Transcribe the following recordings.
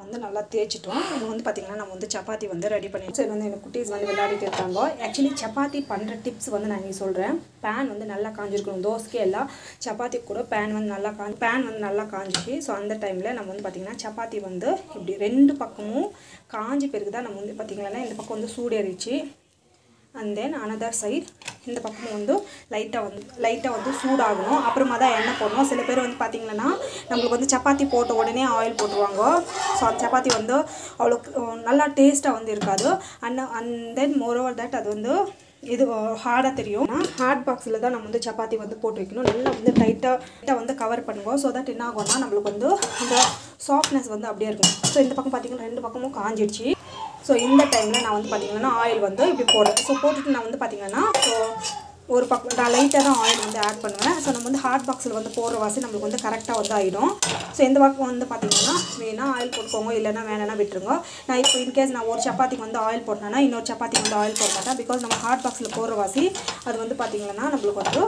வந்து நல்லா தேய்ச்சிட்டோம் இப்போ வந்து பார்த்திங்கன்னா நம்ம வந்து சப்பாத்தி வந்து ரெடி பண்ணி சரி வந்து எனக்கு குட்டீஸ் வந்து விளையாடிட்டு இருக்காங்க ஆக்சுவலி சப்பாத்தி பண்ணுற டிப்ஸ் வந்து நான் இங்கே சொல்கிறேன் பேன் வந்து நல்லா காஞ்சிருக்கணும் தோசைக்கே எல்லாம் சப்பாத்தி கூட பேன் வந்து நல்லா காஞ்சி பேன் வந்து நல்லா காஞ்சிச்சு ஸோ அந்த டைமில் நம்ம வந்து பார்த்திங்கன்னா சப்பாத்தி வந்து இப்படி ரெண்டு பக்கமும் காஞ்சி பிறகு தான் நம்ம வந்து பார்த்திங்கன்னா இந்த பக்கம் வந்து சூடேறிச்சு அண்ட் தென் அனதர் சைட் இந்த பக்கம் வந்து லைட்டாக வந்து லைட்டாக வந்து சூடாகணும் அப்புறமா தான் எண்ணெய் போடணும் சில பேர் வந்து பார்த்திங்கன்னா நம்மளுக்கு வந்து சப்பாத்தி போட்ட உடனே ஆயில் போட்டுருவாங்க ஸோ அந்த சப்பாத்தி வந்து அவ்வளோ நல்லா டேஸ்ட்டாக வந்து இருக்காது and and then moreover that அது வந்து இது ஹார்டாக தெரியும் ஹார்ட் பாக்ஸில் தான் நம்ம வந்து சப்பாத்தி வந்து போட்டு வைக்கணும் நல்லா வந்து டைட்டாக டைட்டாக வந்து கவர் பண்ணுவோம் ஸோ தட் என்ன ஆகும்னா நம்மளுக்கு வந்து அந்த சாஃப்ட்னஸ் வந்து அப்படியே இருக்கும் ஸோ இந்த பக்கம் பார்த்திங்கன்னா ரெண்டு பக்கமும் காஞ்சிடுச்சு ஸோ இந்த டைமில் நான் வந்து பார்த்திங்கன்னா ஆயில் வந்து இப்படி போடுறேன் ஸோ போட்டுட்டு நான் வந்து பார்த்திங்கன்னா ஸோ ஒரு பக்கம் நான் லைட்டாக தான் ஆயில் வந்து ஆட் பண்ணுவேன் ஸோ நம்ம வந்து ஹாட் பாக்ஸில் வந்து போடுற வாசி நம்மளுக்கு வந்து கரெக்டாக வந்து ஆகிடும் ஸோ இந்த பக்கம் வந்து பார்த்திங்கன்னா வேணால் ஆயில் போட்டுக்கோங்க இல்லைன்னா வேணாம்னா விட்டுருங்க நான் இப்போ இன்கேஸ் நான் ஒரு சப்பாத்திக்கு வந்து ஆயில் போட்டேன்னா இன்னொரு சப்பாத்திக்கு வந்து ஆயில் போட மாட்டேன் பிகாஸ் நம்ம ஹாட் பாக்ஸில் போடுற வாசி அது வந்து பார்த்திங்கன்னா நம்மளுக்கு வந்து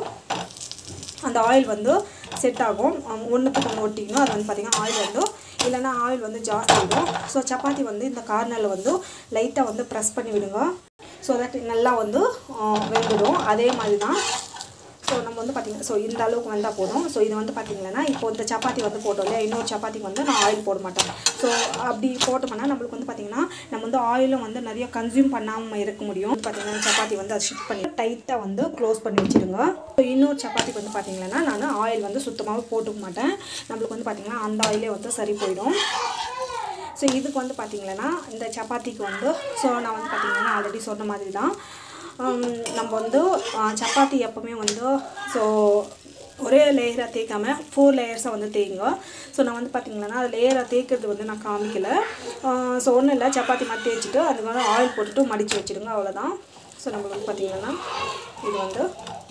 அந்த ஆயில் வந்து செட் ஆகும் ஒன்றுத்துக்கு ஒன்று ஒட்டிக்கணும் அது வந்து பார்த்திங்கன்னா ஆயில் வந்து இல்லைன்னா ஆயில் வந்து ஜாஸ்தி ஆகிடும் ஸோ சப்பாத்தி வந்து இந்த கார்னரில் வந்து லைட்டாக வந்து ப்ரெஸ் பண்ணி விடுங்க ஸோ தட் நல்லா வந்து வெந்துடும் அதே மாதிரி தான் ஸோ நம்ம வந்து பார்த்திங்கன்னா ஸோ இந்த அளவுக்கு வந்தால் போதும் ஸோ இது வந்து பார்த்திங்கன்னா இப்போ இந்த சப்பாத்தி வந்து போட்டோம் இல்லையா இன்னொரு சப்பாத்திக்கு வந்து நான் ஆயில் போட மாட்டேன் ஸோ அப்படி போட்டோம்னா நம்மளுக்கு வந்து பார்த்திங்கன்னா நம்ம வந்து ஆயிலும் வந்து நிறைய கன்சியூம் பண்ணாமல் இருக்க முடியும் பார்த்திங்கன்னா சப்பாத்தி வந்து அதை ஷிஃப்ட் பண்ணி டைட்டாக வந்து க்ளோஸ் பண்ணி வச்சுருங்க ஸோ இன்னொரு சப்பாத்திக்கு வந்து பார்த்திங்கன்னா நான் ஆயில் வந்து சுத்தமாக போட்டுக்க மாட்டேன் நம்மளுக்கு வந்து பார்த்திங்கன்னா அந்த ஆயிலே வந்து சரி போயிடும் ஸோ இதுக்கு வந்து பார்த்திங்கன்னா இந்த சப்பாத்திக்கு வந்து ஸோ நான் வந்து பார்த்திங்கன்னா ஆல்ரெடி சொன்ன மாதிரி தான் நம்ம வந்து சப்பாத்தி எப்போவுமே வந்து ஸோ ஒரே லேயராக தேய்க்காம ஃபோர் லேயர்ஸாக வந்து தேய்ங்க ஸோ நான் வந்து பார்த்திங்கன்னா அது லேயராக தேய்க்கிறது வந்து நான் காமிக்கல ஸோ ஒன்றும் இல்லை சப்பாத்தி மாதிரி தேய்ச்சிட்டு அதுக்கு வந்து ஆயில் போட்டுட்டு மடித்து வச்சுடுங்க அவ்வளோதான் ஸோ நம்மளுக்கு வந்து பார்த்திங்கன்னா இது வந்து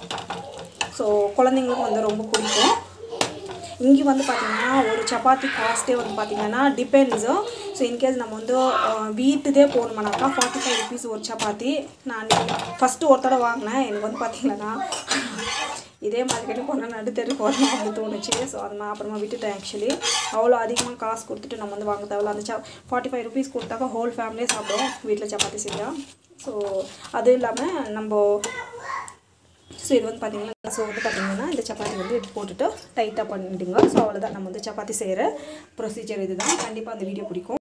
ஸோ குழந்தைங்களுக்கும் வந்து ரொம்ப பிடிக்கும் இங்கே வந்து பார்த்திங்கன்னா ஒரு சப்பாத்தி காஸ்ட்டே வந்து பார்த்திங்கன்னா டிபெண்ட்ஸு ஸோ இன்கேஸ் நம்ம வந்து வீட்டுதே போகணுமானாக்கா ஃபார்ட்டி ஃபைவ் ருபீஸ் ஒரு சப்பாத்தி நான் ஃபஸ்ட்டு ஒரு தடவை வாங்கினேன் எனக்கு வந்து பார்த்திங்கன்னா இதே மார்க்கெட்டு போனால் நடுத்தெரு போடணும் அப்படி தோணுச்சு ஸோ அது நான் அப்புறமா விட்டுட்டேன் ஆக்சுவலி அவ்வளோ அதிகமாக காசு கொடுத்துட்டு நம்ம வந்து வாங்க தேவையில்ல அந்த ச ஃபார்ட்டி ஃபைவ் ருபீஸ் கொடுத்தாக்கா ஹோல் ஃபேமிலியே சாப்பிடுவோம் வீட்டில் சப்பாத்தி செஞ்சால் ஸோ அது இல்லாமல் நம்ம ஸோ இது வந்து பார்த்திங்கன்னா ஸோ வந்து பார்த்திங்கன்னா இந்த சப்பாத்தி வந்து எடுத்து போட்டுட்டு டைட்டாக பண்ணிவிடுங்க ஸோ அவ்வளோதான் நம்ம வந்து சப்பாத்தி செய்கிற ப்ரொசீஜர் இதுதான் கண்டிப்பாக அந்த வீடியோ பிடிக்கும்